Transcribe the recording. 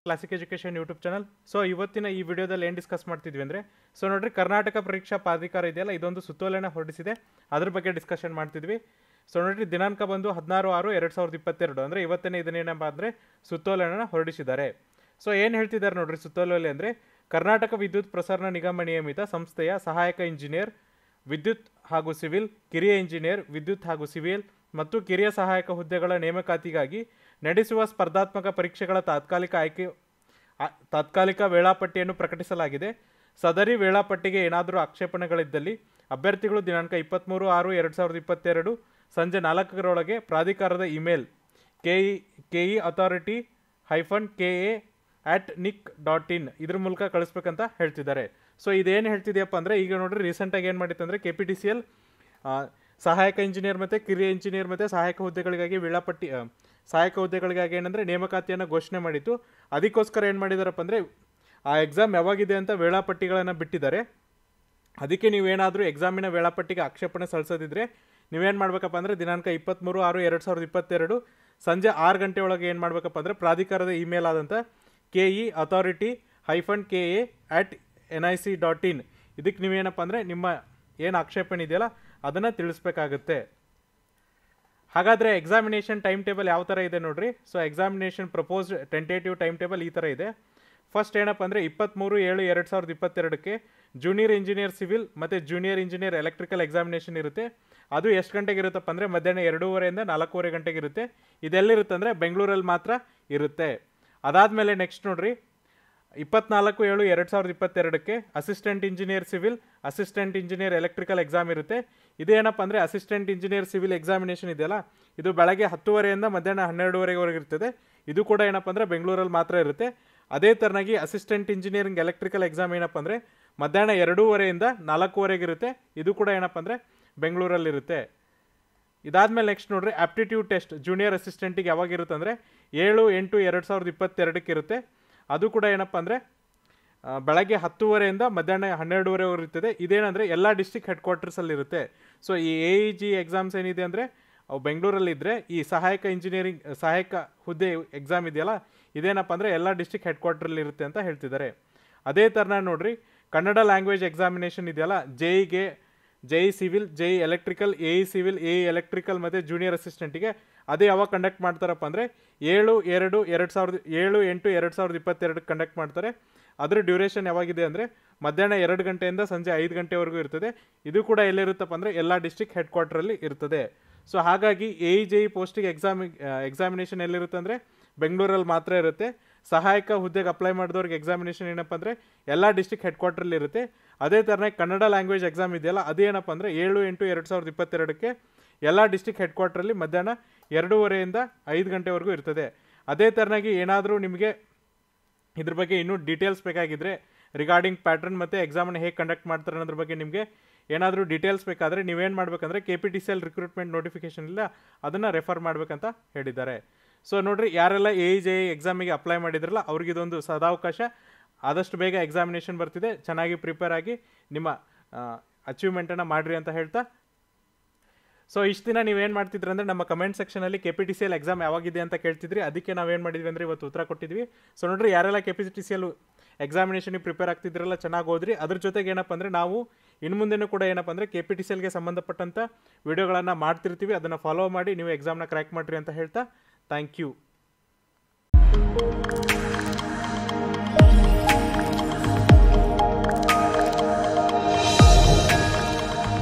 classic education YouTube channel so ಇವತ್ತಿನ ಈ ವಿಡಿಯೋದಲ್ಲಿ ಏನು ಡಿಸ್ಕಸ್ ಮಾಡ್ತಿದ್ವಿ ಅಂದರೆ ಸೊ ನೋಡ್ರಿ ಕರ್ನಾಟಕ ಪರೀಕ್ಷಾ ಪ್ರಾಧಿಕಾರ ಇದೆಯಲ್ಲ ಇದೊಂದು ಸುತ್ತೋಲೆನ ಹೊರಡಿಸಿದೆ ಅದ್ರ ಬಗ್ಗೆ ಡಿಸ್ಕಷನ್ ಮಾಡ್ತಿದ್ವಿ ಸೊ ನೋಡ್ರಿ ದಿನಾಂಕ ಬಂದು ಹದಿನಾರು ಆರು ಎರಡು ಸಾವಿರದ ಇಪ್ಪತ್ತೆರಡು ಅಂದರೆ ಇವತ್ತನೇ ಇದನ್ನೇನಪ್ಪ ಅಂದರೆ ಸುತ್ತೋಲೆನ ಹೊರಡಿಸಿದ್ದಾರೆ ಸೊ ಏನು ಹೇಳ್ತಿದ್ದಾರೆ ನೋಡ್ರಿ ಸುತ್ತೋಲೆಯಲ್ಲಿ ಅಂದರೆ ಕರ್ನಾಟಕ ವಿದ್ಯುತ್ ಪ್ರಸರಣ ನಿಗಮ ನಿಯಮಿತ ಸಂಸ್ಥೆಯ ಸಹಾಯಕ ಇಂಜಿನಿಯರ್ ವಿದ್ಯುತ್ ಹಾಗೂ ಸಿವಿಲ್ ಕಿರಿಯ ಇಂಜಿನಿಯರ್ ವಿದ್ಯುತ್ ಹಾಗೂ ಸಿವಿಲ್ ಮತ್ತು ಕಿರಿಯ ಸಹಾಯಕ ಹುದ್ದೆಗಳ ನೇಮಕಾತಿಗಾಗಿ ನಡೆಸುವ ಸ್ಪರ್ಧಾತ್ಮಕ ಪರೀಕ್ಷೆಗಳ ತಾತ್ಕಾಲಿಕ ಆಯ್ಕೆ ಆ- ತಾತ್ಕಾಲಿಕ ವೇಳಾಪಟ್ಟಿಯನ್ನು ಪ್ರಕಟಿಸಲಾಗಿದೆ ಸದರಿ ವೇಳಾಪಟ್ಟಿಗೆ ಏನಾದರೂ ಆಕ್ಷೇಪಣೆಗಳಿದ್ದಲ್ಲಿ ಅಭ್ಯರ್ಥಿಗಳು ದಿನಾಂಕ ಇಪ್ಪತ್ತ್ಮೂರು ಆರು ಎರಡು ಸಾವಿರದ ಇಪ್ಪತ್ತೆರಡು ಸಂಜೆ ನಾಲ್ಕರೊಳಗೆ ಪ್ರಾಧಿಕಾರದ email KE KE authority hyphen K A at nic dot in ಇದ್ರ ಮೂಲಕ ಕಳಿಸ್ಬೇಕಂತ ಹೇಳ್ತಿದ್ದಾರೆ ಸೊ ಇದೇನು ಹೇಳ್ತಿದೆಯಪ್ಪ ಅಂದರೆ ಈಗ ನೋಡ್ರಿ ರೀಸೆಂಟಾಗಿ ಏನು ಮಾಡಿತ್ತು ಅಂದರೆ K P T C L ಸಹಾಯಕ ಇಂಜಿನಿಯರ್ ಮತ್ತು ಕಿರಿಯ ಇಂಜಿನಿಯರ್ ಮತ್ತು ಸಹಾಯಕ ಹುದ್ದೆಗಳಿಗಾಗಿ ವೇಳಾಪಟ್ಟಿ ಆ, ಸಹಾಯಕ ಹುದ್ದೆಗಳಿಗಾಗಿ ಏನಂದರೆ ನೇಮಕಾತಿಯನ್ನು ಘೋಷಣೆ ಮಾಡಿತ್ತು ಅದಕ್ಕೋಸ್ಕರ ಏನು ಮಾಡಿದಾರಪ್ಪ ಅಂದರೆ ಆ ಎಕ್ಸಾಮ್ ಯಾವಾಗಿದೆ ಅಂತ ವೇಳಾಪಟ್ಟಿಗಳನ್ನು ಬಿಟ್ಟಿದ್ದಾರೆ ಅದಕ್ಕೆ ನೀವೇನಾದರೂ ಎಕ್ಸಾಮಿನ ವೇಳಾಪಟ್ಟಿಗೆ ಆಕ್ಷೇಪಣೆ ಸಲ್ಲಿಸೋದಿದ್ರೆ ನೀವೇನು ಮಾಡಬೇಕಪ್ಪ ಅಂದರೆ ದಿನಾಂಕ ಇಪ್ಪತ್ತ್ಮೂರು ಆರು ಎರಡು ಸಾವಿರದ ಇಪ್ಪತ್ತೆರಡು ಸಂಜೆ ಆರು ಗಂಟೆ ಒಳಗೆ ಏನು ಮಾಡಬೇಕಪ್ಪ ಅಂದರೆ ಪ್ರಾಧಿಕಾರದ ಇಮೇಲ್ ಆದಂಥ K E authority hyphen K A at N I C dot in ಇದಕ್ಕೆ ನೀವೇನಪ್ಪ ಅಂದರೆ ನಿಮ್ಮ ಏನು ಆಕ್ಷೇಪಣೆ ಇದೆಯಲ್ಲ ಅದನ್ನು ತಿಳಿಸ್ಬೇಕಾಗುತ್ತೆ ಹಾಗಾದರೆ ಎಕ್ಸಾಮಿನೇಷನ್ ಟೈಮ್ ಟೇಬಲ್ ಯಾವ ಥರ ಇದೆ ನೋಡ್ರಿ so examination proposed tentative time table ಈ ಥರ ಇದೆ ಫಸ್ಟ್ ಏನಪ್ಪ ಅಂದರೆ ಇಪ್ಪತ್ತ್ಮೂರು ಏಳು ಎರಡು ಸಾವಿರದ ಇಪ್ಪತ್ತೆರಡಕ್ಕೆ ಜೂನಿಯರ್ ಇಂಜಿನಿಯರ್ ಸಿವಿಲ್ ಮತ್ತು ಜೂನಿಯರ್ ಇಂಜಿನಿಯರ್ ಎಲೆಕ್ಟ್ರಿಕಲ್ ಎಕ್ಸಾಮಿನೇಷನ್ ಇರುತ್ತೆ ಅದು ಎಷ್ಟು ಗಂಟೆಗೆ ಇರುತ್ತಪ್ಪ ಅಂದರೆ ಮಧ್ಯಾಹ್ನ ಎರಡೂವರೆಯಿಂದ ನಾಲ್ಕೂವರೆ ಗಂಟೆಗೆ ಇರುತ್ತೆ ಇದೆಲ್ಲಿರುತ್ತೆ ಅಂದರೆ ಬೆಂಗಳೂರಲ್ಲಿ ಮಾತ್ರ ಇರುತ್ತೆ ಅದಾದಮೇಲೆ ನೆಕ್ಸ್ಟ್ ನೋಡ್ರಿ ಇಪ್ಪತ್ನಾಲ್ಕು ಏಳು ಎರಡು ಸಾವಿರದ ಇಪ್ಪತ್ತೆರಡಕ್ಕೆ assistant engineer civil assistant engineer electrical exam ಇರುತ್ತೆ ಇದೇನಪ್ಪ ಅಂದರೆ ಅಸಿಸ್ಟೆಂಟ್ ಇಂಜಿನಿಯರ್ ಸಿವಿಲ್ ಎಕ್ಸಾಮಿನೇಷನ್ ಇದೆಯಲ್ಲ ಇದು ಬೆಳಗ್ಗೆ ಹತ್ತುವರೆಯಿಂದ ಮಧ್ಯಾಹ್ನ ಹನ್ನೆರಡುವರೆವರೆಗೆ ಇರ್ತದೆ ಇದು ಕೂಡ ಏನಪ್ಪ ಅಂದರೆ ಬೆಂಗಳೂರಲ್ಲಿ ಮಾತ್ರ ಇರುತ್ತೆ ಅದೇ ಥರನಾಗಿ ಅಸಿಸ್ಟೆಂಟ್ ಇಂಜಿನಿಯರಿಂಗ್ ಎಲೆಕ್ಟ್ರಿಕಲ್ ಎಕ್ಸಾಮ್ ಏನಪ್ಪ ಅಂದರೆ ಮಧ್ಯಾಹ್ನ ಎರಡೂವರೆಯಿಂದ ನಾಲ್ಕೂವರೆಗೆ ಇರುತ್ತೆ ಇದು ಕೂಡ ಏನಪ್ಪ ಅಂದರೆ ಬೆಂಗಳೂರಲ್ಲಿರುತ್ತೆ ಇದಾದ್ಮೇಲೆ ನೆಕ್ಸ್ಟ್ ನೋಡ್ರಿ ಆಪ್ಟಿಟ್ಯೂಡ್ ಟೆಸ್ಟ್ ಜೂನಿಯರ್ ಅಸಿಸ್ಟೆಂಟಿಗೆ ಯಾವಾಗ ಇರುತ್ತೆ ಅಂದರೆ ಏಳು ಎಂಟು ಎರಡು ಸಾವಿರದ ಇಪ್ಪತ್ತೆರಡಕ್ಕೆ ಇರುತ್ತೆ ಅದು ಕೂಡ ಏನಪ್ಪ ಅಂದರೆ ಬೆಳಗ್ಗೆ ಹತ್ತುವರೆಯಿಂದ ಮಧ್ಯಾಹ್ನ ಹನ್ನೆರಡುವರೆವರೆಗೂ ಇರ್ತದೆ ಇದೇನಂದರೆ ಎಲ್ಲ ಡಿಸ್ಟಿಕ್ ಹೆಡ್ ಕ್ವಾರ್ಟರ್ಸಲ್ಲಿ ಇರುತ್ತೆ ಸೊ ಈ ಎ ಇ ಜಿ ಎಕ್ಸಾಮ್ಸ್ ಏನಿದೆ ಅಂದರೆ ಅವು ಬೆಂಗಳೂರಲ್ಲಿದ್ದರೆ ಈ ಸಹಾಯಕ ಇಂಜಿನಿಯರಿಂಗ್ ಸಹಾಯಕ ಹುದ್ದೆ ಎಕ್ಸಾಮ್ ಇದೆಯಲ್ಲ ಇದೇನಪ್ಪ ಅಂದರೆ ಎಲ್ಲ ಡಿಸ್ಟಿಕ್ ಹೆಡ್ ಕ್ವಾರ್ಟರಲ್ಲಿ ಇರುತ್ತೆ ಅಂತ ಹೇಳ್ತಿದ್ದಾರೆ ಅದೇ ಥರನ ನೋಡ್ರಿ ಕನ್ನಡ ಲ್ಯಾಂಗ್ವೇಜ್ ಎಕ್ಸಾಮಿನೇಷನ್ ಇದೆಯಲ್ಲ ಜೆಇಗೆ J E civil J E electrical A E civil A E electrical ಮತ್ತು ಜೂನಿಯರ್ ಅಸಿಸ್ಟೆಂಟಿಗೆ ಅದೇ ಯಾವಾಗ ಕಂಡಕ್ಟ್ ಮಾಡ್ತಾರಪ್ಪ ಅಂದರೆ ಏಳು ಎರಡು ಎರಡು ಸಾವಿರದ ಏಳು ಎಂಟು ಎರಡು ಸಾವಿರದ ಇಪ್ಪತ್ತೆರಡಕ್ಕೆ ಕಂಡಕ್ಟ್ ಮಾಡ್ತಾರೆ ಅದ್ರ ಡ್ಯೂರೇಷನ್ ಯಾವಾಗಿದೆ ಅಂದರೆ ಮಧ್ಯಾಹ್ನ ಎರಡು ಗಂಟೆಯಿಂದ ಸಂಜೆ ಐದು ಗಂಟೆವರೆಗೂ ಇರ್ತದೆ ಇದು ಕೂಡ ಎಲ್ಲಿರುತ್ತಪ್ಪ ಅಂದರೆ ಎಲ್ಲ ಡಿಸ್ಟಿಕ್ ಹೆಡ್ ಕ್ವಾರ್ಟರಲ್ಲಿ ಇರ್ತದೆ ಸೊ ಹಾಗಾಗಿ ಎ ಇ ಜೆ ಇ ಪೋಸ್ಟಿಗೆ ಎಕ್ಸಾಮಿ ಎಕ್ಸಾಮಿನೇಷನ್ ಎಲ್ಲಿರುತ್ತೆ ಅಂದರೆ ಬೆಂಗಳೂರಲ್ಲಿ ಮಾತ್ರ ಇರುತ್ತೆ ಸಹಾಯಕ ಹುದ್ದೆಗೆ ಅಪ್ಲೈ ಮಾಡಿದವ್ರಿಗೆ ಎಕ್ಸಾಮಿನೇಷನ್ ಏನಪ್ಪ ಅಂದರೆ ಎಲ್ಲ ಡಿಸ್ಟಿಕ್ ಹೆಡ್ ಕ್ವಾರ್ಟರಲ್ಲಿ ಇರುತ್ತೆ ಅದೇ ಥರನೇ ಕನ್ನಡ ಲ್ಯಾಂಗ್ವೇಜ್ ಎಕ್ಸಾಮ್ ಇದೆಯಲ್ಲ ಅದೇನಪ್ಪ ಅಂದರೆ ಏಳು ಎಂಟು ಎರಡು ಸಾವಿರದ ಇಪ್ಪತ್ತೆರಡಕ್ಕೆ ಎಲ್ಲ ಡಿಸ್ಟಿಕ್ ಹೆಡ್ ಕ್ವಾರ್ಟರಲ್ಲಿ ಮಧ್ಯಾಹ್ನ ಎರಡೂವರೆಯಿಂದ ಐದು ಗಂಟೆವರೆಗೂ ಇರ್ತದೆ ಅದೇ ಥರನಾಗಿ ಏನಾದರೂ ನಿಮಗೆ ಇದ್ರ ಬಗ್ಗೆ ಇನ್ನೂ ಡೀಟೇಲ್ಸ್ ಬೇಕಾಗಿದ್ದರೆ ರಿಗಾರ್ಡಿಂಗ್ ಪ್ಯಾಟ್ರನ್ ಮತ್ತು ಎಕ್ಸಾಮನ್ನು ಹೇಗೆ ಕಂಡಕ್ಟ್ ಮಾಡ್ತಾರೆ ಅನ್ನೋದ್ರ ಬಗ್ಗೆ ನಿಮಗೆ ಏನಾದರೂ ಡೀಟೇಲ್ಸ್ ಬೇಕಾದರೆ ನೀವೇನು ಮಾಡಬೇಕಂದ್ರೆ K P T C L recruitment notification ಇಲ್ಲ ಅದನ್ನು ರೆಫರ್ ಮಾಡಬೇಕಂತ ಹೇಳಿದ್ದಾರೆ ಸೊ ನೋಡ್ರಿ ಯಾರೆಲ್ಲ ಎ ಜೆ ಎಕ್ಸಾಮಿಗೆ ಅಪ್ಲೈ ಮಾಡಿದ್ರಲ್ಲ ಅವ್ರಿಗೆ ಇದೊಂದು ಸದಾವಕಾಶ ಆದಷ್ಟು ಬೇಗ ಎಕ್ಸಾಮಿನೇಷನ್ ಬರ್ತಿದೆ ಚೆನ್ನಾಗಿ ಪ್ರಿಪೇರ್ ಆಗಿ ನಿಮ್ಮ ಅಚೀವ್ಮೆಂಟನ್ನು ಮಾಡಿರಿ ಅಂತ ಹೇಳ್ತಾ ಸೊ ಇಷ್ಟು ದಿನ ನೀವೇನು ಮಾಡ್ತಿದ್ರಿ ಅಂದರೆ ನಮ್ಮ ಕಮೆಂಟ್ ಸೆಕ್ಷನಲ್ಲಿ K P T C L exam ಯಾವಾಗಿದೆ ಅಂತ ಕೇಳ್ತಿದ್ರಿ ಅದಕ್ಕೆ ನಾವೇನು ಮಾಡಿದ್ವಿ ಅಂದರೆ ಇವತ್ತು ಉತ್ತರ ಕೊಟ್ಟಿದ್ವಿ ಸೊ ನೋಡ್ರಿ ಯಾರೆಲ್ಲ K P T C L ಎಕ್ಸಾಮಿನೇಷನ್ಗೆ ಪ್ರಿಪೇರ್ ಆಗ್ತಿದ್ರಲ್ಲ ಚೆನ್ನಾಗಿ ಓದ್ರಿ ಅದ್ರ ಜೊತೆಗೆ ಏನಪ್ಪ ಅಂದರೆ ನಾವು ಇನ್ನು ಮುಂದೆನೂ ಕೂಡ ಏನಪ್ಪ ಅಂದರೆ ಕೆ ಪಿ ಟಿ ಸಿ ಎಲ್ಗೆ ಸಂಬಂಧಪಟ್ಟಂಥ ವಿಡಿಯೋಗಳನ್ನು ಮಾಡ್ತಿರ್ತೀವಿ ಅದನ್ನು ಫಾಲೋ ಮಾಡಿ ನೀವು ಎಕ್ಸಾಮ್ನ ಕ್ರ್ಯಾಕ್ ಮಾಡಿರಿ ಅಂತ ಹೇಳ್ತಾ ಥ್ಯಾಂಕ್ ಯು